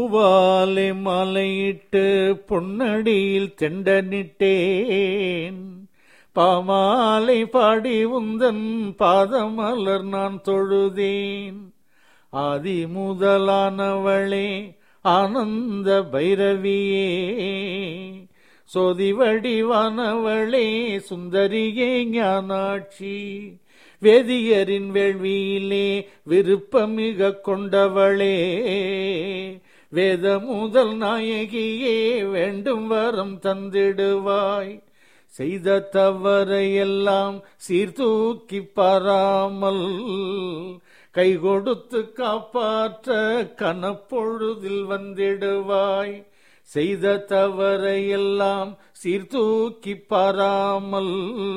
பூவாலை மலையிட்டு பொன்னடியில் தெண்டனிட்டேன் பாமாலை பாடி உந்தன் பாதமலர் நான் தொழுதேன் ஆதி முதலானவளே ஆனந்த பைரவியே சோதி வடிவானவளே சுந்தரியே ஞானாட்சி வேதியரின் வேள்வியிலே விருப்பமிக கொண்டவளே வேத முதல் நாயகியே வேண்டும் வரம் தந்திடுவாய் செய்த தவறையெல்லாம் சீர்தூக்கி பாராமல் கை கொடுத்து காப்பாற்ற கனப்பொழுதில் வந்திடுவாய் செய்த தவறையெல்லாம் சீர்தூக்கி பாராமல்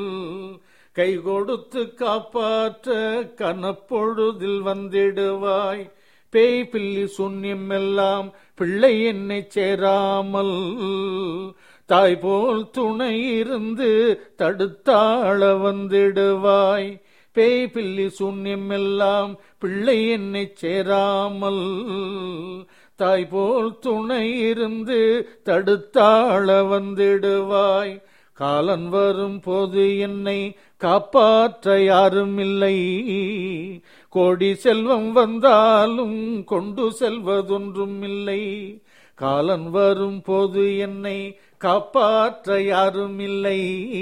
கை கொடுத்து காப்பாற்ற கனப்பொழுதில் வந்திடுவாய் பேய் பில்லி சுண்ணியம் எல்லாம் பிள்ளை என்னை சேராமல் தாய் போல் துணை இருந்து தடுத்தாள வந்திடுவாய் பேய் பில்லி சூன்யம் எல்லாம் பிள்ளை என்னை சேராமல் தாய் போல் துணை இருந்து தடுத்தாள வந்திடுவாய் காலன் வரும் போது என்னை காப்பாற்ற யாரும் இல்லை கோடி செல்வம் வந்தாலும் கொண்டு செல்வதொன்றும் இல்லை காலன் வரும் போது என்னை காப்பாற்ற யாரும் இல்லை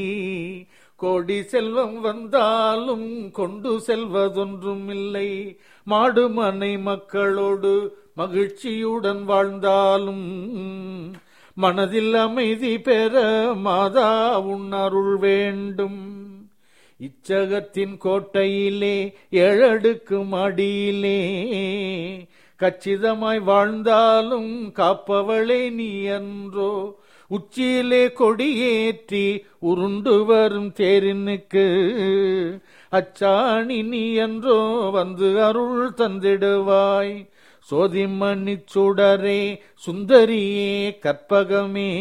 கோடி செல்வம் வந்தாலும் கொண்டு செல்வதொன்றும் இல்லை மாடு மனை மக்களோடு மகிழ்ச்சியுடன் வாழ்ந்தாலும் மனதில் அமைதி பெற மாதா உன்னருள் வேண்டும் இச்சகத்தின் கோட்டையிலே ஏழடுக்கு மாடியிலே கச்சிதமாய் வாழ்ந்தாலும் காப்பவளே நீ என்றோ உச்சியிலே கொடியேற்றி உருண்டு வரும் தேரினுக்கு அச்சாணி நீ என்றோ வந்து அருள் தந்திடுவாய் சோதிமணி சுடரே சுந்தரியே கற்பகமே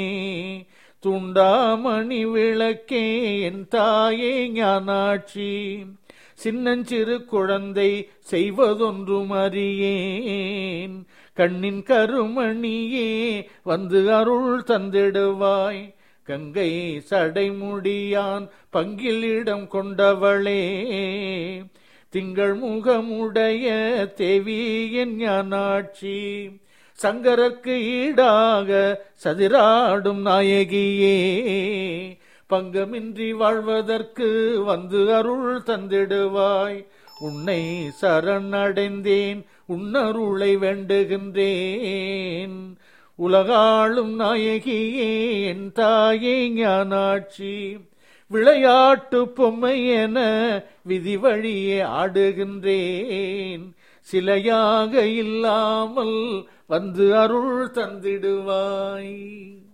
துண்டாமணி விளக்கே என் தாயே ஞானாட்சி சின்னஞ்சிறு குழந்தை செய்வதொன்றும் அறியேன் கண்ணின் கருமணியே வந்து அருள் தந்திடுவாய் கங்கை சடைமுடியான் பங்கிலிடம் கொண்டவளே திங்கள் முகமுடைய தேவி என் ஞானாட்சி சங்கரக்கு ஈடாக சதிராடும் நாயகியே பங்கமின்றி வாழ்வதற்கு வந்து அருள் தந்திடுவாய் உன்னை சரணடைந்தேன் உன்னருளை வேண்டுகின்றேன் உலகாளும் நாயகியே என் தாயே ஞானாட்சி விளையாட்டு பொம்மை என விதி வழியே ஆடுகின்றேன் சிலையாக இல்லாமல் வந்து அருள் தந்திடுவாய்